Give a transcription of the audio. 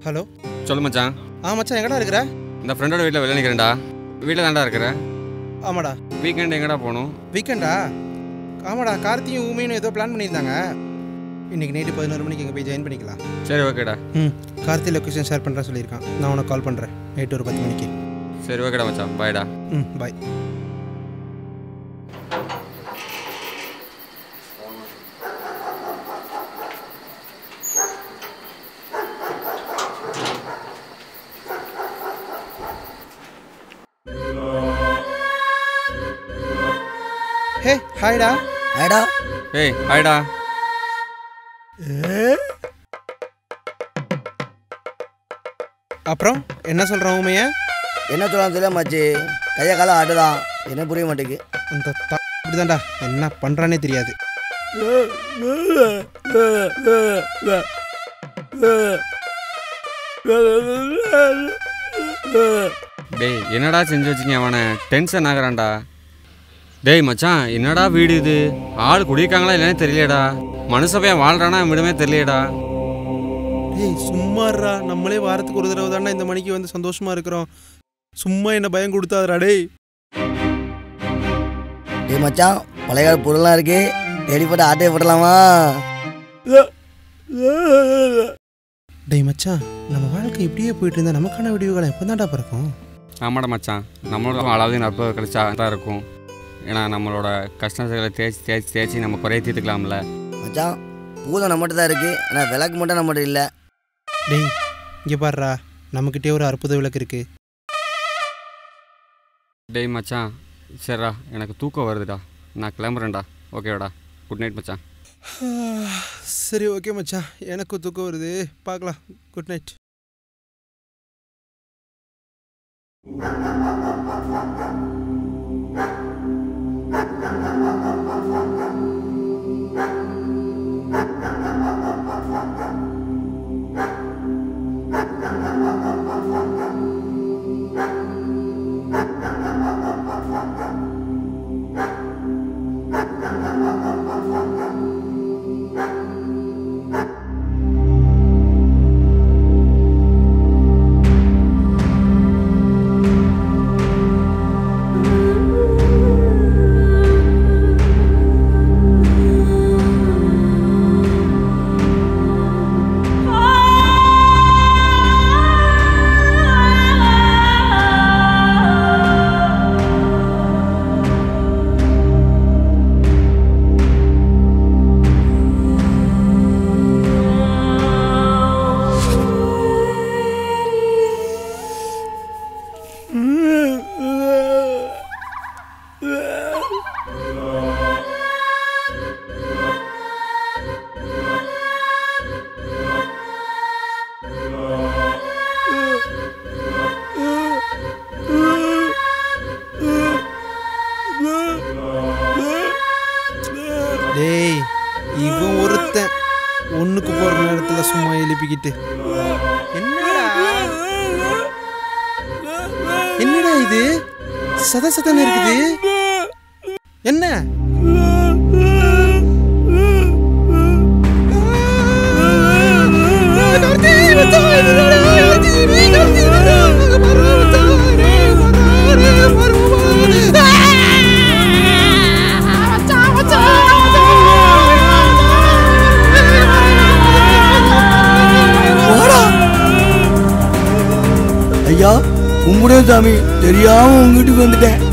hello சொல்லு மச்சான் ஆ மச்சான் எங்கடா இருக்கிற இந்த ஃப்ரெண்டோட வீட்டில் வெளில நிற்கிறேன்டா வீட்டில் தான்டா இருக்கிறேன் ஆமாடா வீக்கெண்ட் எங்கடா போகணும் வீக்கெண்டா ஆமாடா கார்த்தியும் ஊமையும் ஏதோ பிளான் பண்ணியிருந்தாங்க இன்னைக்கு நைட்டு பதினோரு மணிக்கு இங்கே போய் ஜாயின் பண்ணிக்கலாம் சரி ஓகேடா ம் கார்த்தி லொக்கேஷன் ஷேர் பண்ணுறேன் சொல்லியிருக்கான் நான் உனக்கு கால் பண்ணுறேன் நைட்டு ஒரு பத்து மணிக்கு சரி ஓகேடா மச்சான் பாய்டா ம் பாய் ஹே ஹாய்டா ஏடா ஏய் ஹாய்டா அப்புறம் என்ன சொல்கிறான் ஊமைய என்ன சொல்லலாம் தெரியல மச்சி கையை காலம் ஆடுதான் என்ன புரிய மாட்டேங்குது அந்த தா இப்படிதான்டா என்ன பண்ணுறானே தெரியாது டேய் என்னடா செஞ்சு வச்சிங்க அவனை டென்ஷன் ஆகுறான்டா டேய் மச்சான் என்னடா வீடு இது ஆள் குடியிருக்காங்களா இல்லைன்னு தெரியலடா மனுஷபையன் வாழ்றானா விடமே தெரியலடா ஏய் சும்மாறா நம்மளே வாரத்துக்கு ஒரு தடவை தானே இந்த மணிக்கு வந்து சந்தோஷமா இருக்கிறோம் சும்மா என்ன பயம் கொடுத்தாதடா டேய் டேய் மச்சான் பழைய கால பொருள்லாம் இருக்கு தேடி போட்டு ஆட்டையை போடலாமா டேய் மச்சான் நம்ம வாழ்க்கை இப்படியே போயிட்டு இருந்தா நமக்கான விடிவுகாலம் எப்போ தான்டா பிறக்கும் ஆமாடா மச்சான் நம்மளோட அளவு நட்பு கிடைச்சா தான் இருக்கும் ஏன்னா நம்மளோட கஷ்டங்களை தேய்ச்சி தேய்ச்சி தேய்ச்சி நம்ம குறைய தீர்த்துக்கலாம்ல மச்சான் பூதம் நம்மகிட்ட தான் இருக்கு ஆனால் விளக்கு மட்டும் நம்மகிட்ட இல்லை டேய் இங்கே பாருடா நம்மக்கிட்டே ஒரு அற்புத விளக்கு இருக்கு டேய் மச்சான் சரிடா எனக்கு தூக்கம் வருதுடா நான் கிளம்புறேன்டா ஓகேவாடா குட் நைட் மச்சான் சரி ஓகே மச்சான் எனக்கும் தூக்கம் வருது பார்க்கலாம் குட் நைட் டேய் இவன் ஒருத்தன் ஒண்ணுக்கு போற நேரத்துல சும்மா எழுப்பிக்கிட்டு என்னடா என்னடா இது சத சதன்னு இருக்குது என்ன ஐயா கும்பிடுவேன் சாமி தெரியாம உங்க வீட்டுக்கு வந்துட்டேன்